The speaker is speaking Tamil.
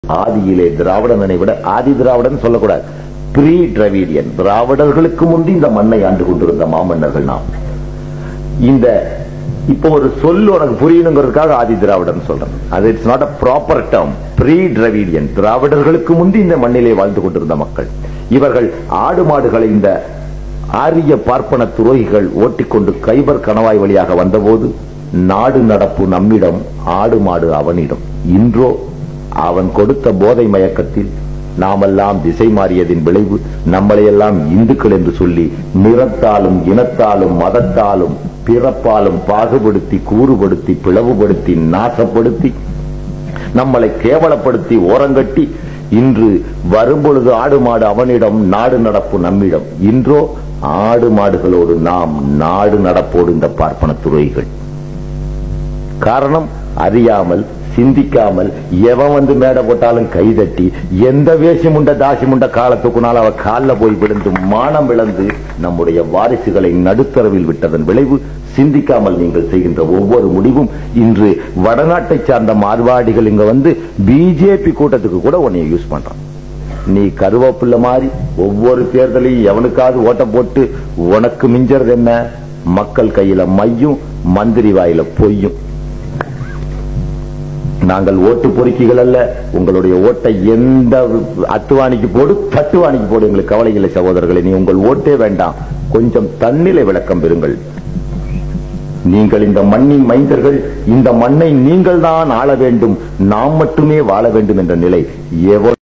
ஆதியிலே திராவிடனை விட ஆதி திராவிடன் சொல்லக்கூடாது ப்ரீ டிராவிடியன் திராவிடர்களுக்கு முந்தி இந்த மண்ணை ஆண்டு கொண்டிருந்த மாமன்னர்கள் நாம் இந்த இப்போ ஒரு சொல் உனக்கு புரியணுங்கிறதுக்காக ஆதி திராவிடன் சொல்றேன் அது it's not a proper term pre Dravidian திராவிடர்களுக்கு முந்தி இந்த மண்ணிலே வாழ்ந்து கொண்டிருந்த மக்கள் இவர்கள் ஆடு மாடுகளை இந்த ஆரிய பார்ப்பன துரோகிகள் ஓட்டிக்கொண்டு கைபர் கணவாய் வழியாக வந்தபோது நாடு நடப்பு நம்மிடம் ஆடு மாடு அவனிடம் இன்றோ அவன் கொடுத்த போதை மயக்கத்தில் நாமெல்லாம் திசை மாறியதின் விளைவு நம்மளையெல்லாம் இந்துக்கள் என்று சொல்லி நிறத்தாலும் இனத்தாலும் மதத்தாலும் பிறப்பாலும் பாகுபடுத்தி கூறுபடுத்தி பிளவுபடுத்தி நாசப்படுத்தி நம்மளை கேவலப்படுத்தி ஓரங்கட்டி இன்று வரும்பொழுது ஆடு மாடு அவனிடம் நாடு நடப்பு நம்மிடம் இன்றோ ஆடு மாடுகளோடு நாம் நாடு நடப்போடு இந்த பார்ப்பன துறைகள் காரணம் அறியாமல் சிந்திக்காமல் எவன் வந்து மேடை போட்டாலும் கைதட்டி எந்த வேஷமுண்ட தாசிமுண்ட காலத்துக்குனால் அவ காலில் போய் விழுந்து மானம் இழந்து நம்முடைய வாரிசுகளை நடுத்தரவில் விட்டதன் விளைவு சிந்திக்காமல் நீங்கள் செய்கின்ற ஒவ்வொரு முடிவும் இன்று வடநாட்டை சார்ந்த மார்வாடிகள் இங்க வந்து பிஜேபி கூட்டத்துக்கு கூட உன்னை யூஸ் பண்றான் நீ கருவேப்பிள்ள மாதிரி ஒவ்வொரு தேர்தலையும் எவனுக்காவது ஓட்ட போட்டு உனக்கு மிஞ்சறது என்ன மக்கள் கையில மையும் மந்திரி வாயில பொய்யும் நாங்கள் ஓட்டு பொறுக்கிகள் அல்ல உங்களுடைய ஓட்டை எந்த அத்துவாணிக்கு போடு தட்டுவாணிக்கு போடு எங்களுக்கு கவலை இல்லை சகோதரர்களே நீ உங்கள் ஓட்டே வேண்டாம் கொஞ்சம் தன்னிலை விளக்கம் பெறுங்கள் நீங்கள் இந்த மண்ணின் மைந்தர்கள் இந்த மண்ணை நீங்கள் தான் ஆள வேண்டும் நாம் மட்டுமே வாழ வேண்டும் என்ற நிலை எவ்வளவு